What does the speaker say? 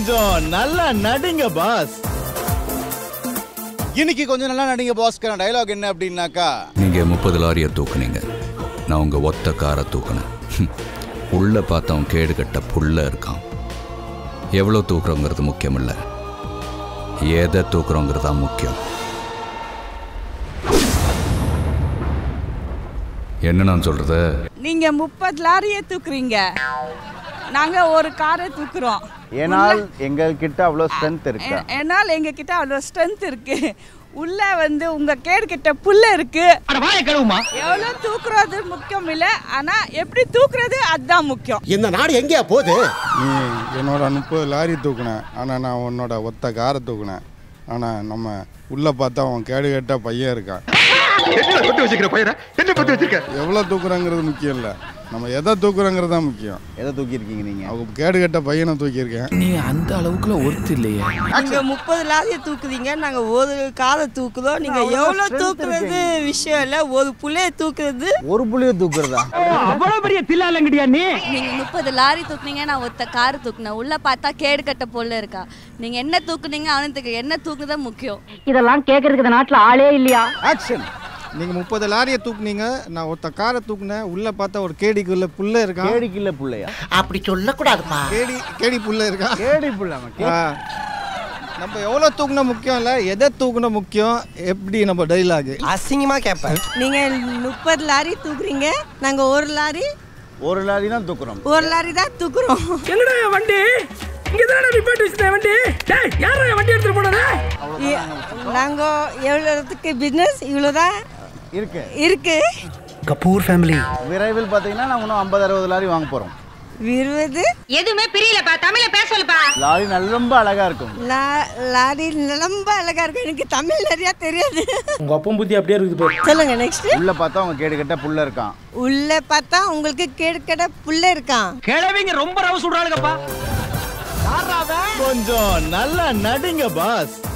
கொஞ்சம் நல்லா நடிங்க பாஸ் இன்னைக்கு கொஞ்சம் நல்லா நடிங்க பாஸ்க்கான டயலாக் என்ன அப்படின்னாக்கா நீங்க முப்பது லாரியை தூக்குனீங்க நான் உங்க ஒத்த காரை தூக்குனேன் ஹம். உள்ள பார்த்தவன் கேடு கட்ட புல்ல இருக்கான் எவ்வளோ தூக்குறோங்கிறது முக்கியம் இல்லை எதை தூக்குறோங்கிறது தான் முக்கியம் என்ன நான் சொல்றது நீங்க முப்பது லாரியை தூக்குறீங்க நாங்க ஒரு காரை தூக்குறோம் ஏனால் எங்கள் கிட்ட அவ்வளோ ஸ்ட்ரென்த் இருக்கா ஏ- ஏனால் எங்க கிட்ட அவ்வளோ ஸ்ட்ரென்த் இருக்கு உள்ள வந்து உங்க கேடு கிட்ட புல்ல இருக்கு எவ்வளவு தூக்குறது முக்கியம் இல்ல ஆனா எப்படி தூக்குறது அதுதான் முக்கியம் இந்த நாடு எங்கேயா போகுது நீ என்னோட முப்பது லாரி தூக்குனேன் ஆனால் நான் உன்னோட ஒத்த காரை தூக்குனேன் ஆனால் நம்ம உள்ளே பார்த்தா அவன் கேடு கட்ட பையன் இருக்கான் எவ்வளோ தூக்குறாங்கிறது முக்கியம் இல்லை நம்ம எதை தூக்குறோங்கிறது தான் முக்கியம் எதை தூக்கியிருக்கீங்க நீங்கள் அவங்க கேடு கட்ட பையனை தூக்கியிருக்கேன் நீ அந்த அளவுக்குள்ள ஒர்த்து இல்லையே நீங்க முப்பது லாரியை தூக்குறீங்க நாங்க ஒரு காரை தூக்குறோம் நீங்க எவ்வளவு தூக்குறது விஷயம் இல்ல ஒரு புள்ளைய தூக்குறது ஒரு புள்ளியை தூக்குறதா நீங்க முப்பது லாரி தூக்குனீங்க நான் ஒத்த கார் தூக்குனேன் உள்ள பார்த்தா கேடு கட்ட பொருள் இருக்கா நீங்க என்ன தூக்குனீங்க அவனுக்கு என்ன தூக்குதான் முக்கியம் இதெல்லாம் கேக்குறதுக்கு இந்த நாட்டுல ஆளே இல்லையா ஆக்ஷன் நீங்கள் முப்பது லாரியை தூக்குனீங்க நான் ஒத்த காரை தூக்குனேன் உள்ளே பார்த்தா ஒரு கேடிக்குள்ள புள்ள இருக்கான் கேடிக்குள்ள புள்ளையா அப்படி சொல்லக்கூடாதுப்பா கேடி கேடி புள்ள இருக்கா கேடி புள்ள ஆ. நம்ம எவ்வளோ தூக்குன முக்கியம் இல்லை எதை தூக்குன முக்கியம் எப்படி நம்ம டைலாக் அசிங்கமா கேட்பேன் நீங்க முப்பது லாரி தூக்குறீங்க நாங்க ஒரு லாரி ஒரு லாரி தான் தூக்குறோம் ஒரு லாரி தான் தூக்குறோம் எங்கடா வண்டி இங்க தானே நிப்பாட்டி வச்சிருந்தேன் வண்டி டேய் யாரா வண்டி எடுத்துட்டு போனது இ- நாங்க எவ்வளோத்துக்கு பிஸ்னஸ் இவ்வளோதான் இருக்கு இருக்கு கபூர் ஃபேமிலி விரைவில் பார்த்தீங்கன்னா நான் இன்னும் ஐம்பது அறுபது லாரி வாங்க போகிறோம் இருபது எதுவுமே பிரியலப்பா தமிழ பேச சொல்லுப்பா லாரி நல்ல ரொம்ப அழகா இருக்கும் லா- லாரி ரொம்ப அழகா இருக்கு எனக்கு தமிழ் நிறைய தெரியாது உங்க அப்பன் புத்தி அப்படியே இருக்குது சொல்லுங்க நெக்ஸ்ட் உள்ள பார்த்தா அவங்க கேடு கட்ட புள்ள இருக்கான் உள்ள பார்த்தா உங்களுக்கு கேடுக்கட புள்ள இருக்கான் கிழவிங்க ரொம்ப ரவ சுடுறாளுங்கப்பா கொஞ்சம் நல்லா நடிங்க பாஸ்